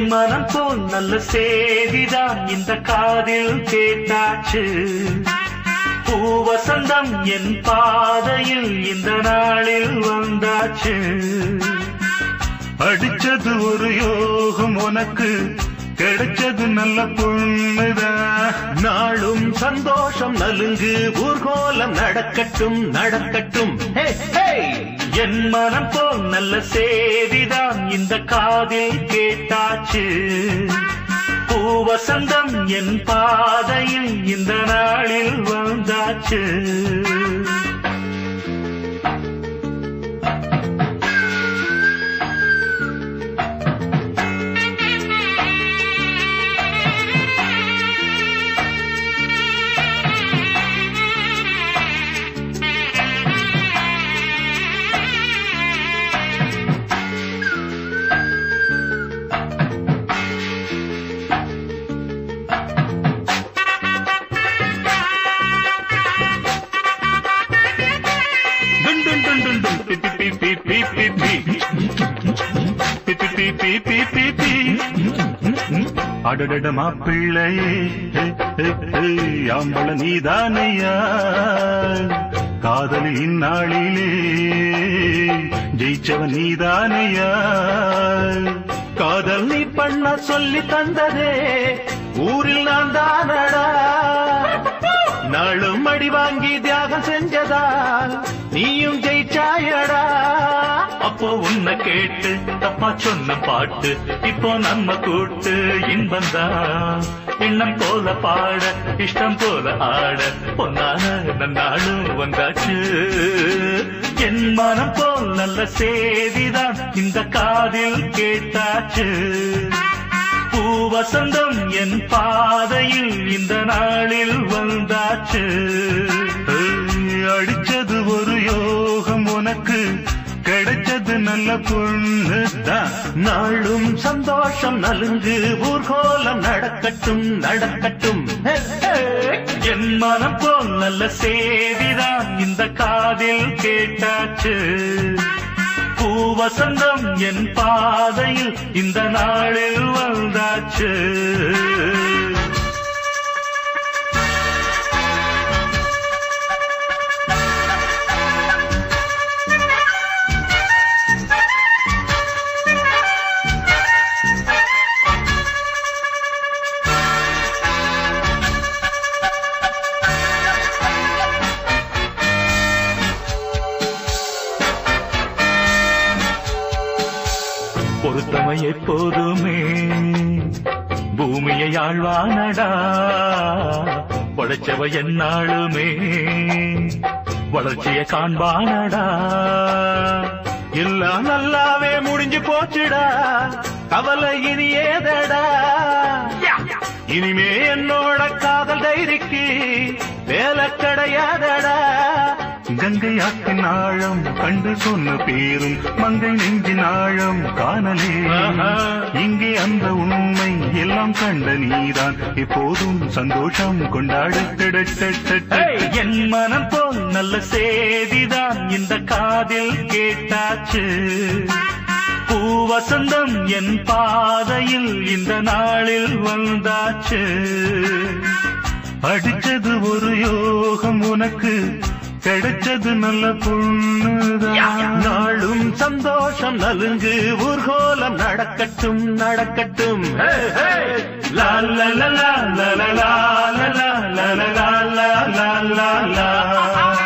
மனம் போல் நல்ல செய்திதான் இந்த காதில் கேட்டாச்சு பூவசந்தம் என் பாதையில் இந்த நாளில் வந்தாச்சு அடிச்சது ஒரு யோகம் உனக்கு கிடைச்சது நல்ல பொண்ணுதான் நாளும் சந்தோஷம் நலுங்கு ஊர்கோலம் நடக்கட்டும் நடக்கட்டும் ஹே, ஹே! என் மனம் போல் நல்ல செய்திதான் இந்த காதில் கேட்டாச்சு பூவசந்தம் என் பாதையில் இந்த நாளில் வந்தாச்சு டுன் டுன் டுன் டுன் டுன் பி பி பி பி பி பி பி பி பி பி பி பி பி அடடட மாப்பிள்ளையே ஹே, ஹே, ஹே, ஆம்பள நீதானையா காதலின் நாளிலே ஜெயிச்சவன் நீதானையா காதல் நீ பண்ண சொல்லி தந்ததே ஊரில் நான் தானடா நாளும் அடி வாங்கி தியாகம் செஞ்சதால் நீயும் ஜெயிச்சாயடா அப்போ உன்னை கேட்டு தப்பா சொன்ன பாட்டு இப்போ நம்ம கூட்டு இன்பந்தான் எண்ணம் போல பாட இஷ்டம் போல ஆட பொன்னான நன்னாளும் வந்தாச்சு என் மனம் போல் நல்ல செய்திதான் இந்த காதில் கேட்டாச்சு பூவசந்தம் என் பாதையில் இந்த நாளில் வந்தாச்சு ஏய், அடிச்சது ஒரு யோகம் உனக்கு கிடைச்சது நல்ல பொண்ணு தான் நாளும் சந்தோஷம் நலுங்கு ஊர்கோலம் நடக்கட்டும் நடக்கட்டும் ஹே, ஹே! என் மனம் போல் நல்ல செய்திதான் இந்த காதில் கேட்டாச்சு பூவசந்தம் என் பாதையில் இந்த நாளில் வந்தாச்சு பொருத்தமை எப்போதுமே பூமியை ஆழ்வானடா படைச்சவ என்னாளுமே வளர்ச்சியை காண்பானடா எல்லாம் நல்லாவே முடிஞ்சு போச்சுடா கவலை இனி ஏதடா இனிமே என்னோட காதல் டைரிக்கு வேலை கிடையாதடா கங்கை ஆற்றின் ஆழம் கண்டு சொன்ன பேரும் மங்கை நெஞ்சின் ஆழம் காணலே ஆஹா. இங்கே அந்த உண்மை எல்லாம் கண்ட நீதான் எப்போதும் சந்தோஷம் கொண்டாடு ஏய்! என் மனம் போல் நல்ல செய்திதான் இந்த காதில் கேட்டாச்சு பூவசந்தம் என் பாதையில் இந்த நாளில் வந்தாச்சு அடிச்சது ஒரு யோகம் உனக்கு கிடைச்சது நல்ல பொண்ணுதான் நாளும் சந்தோஷம் நலுங்கு ஊர்கோலம் நடக்கட்டும் நடக்கட்டும் ஹே, ஹே! லா லா லா லா லா லா லா லா லா லா லா லா லா லா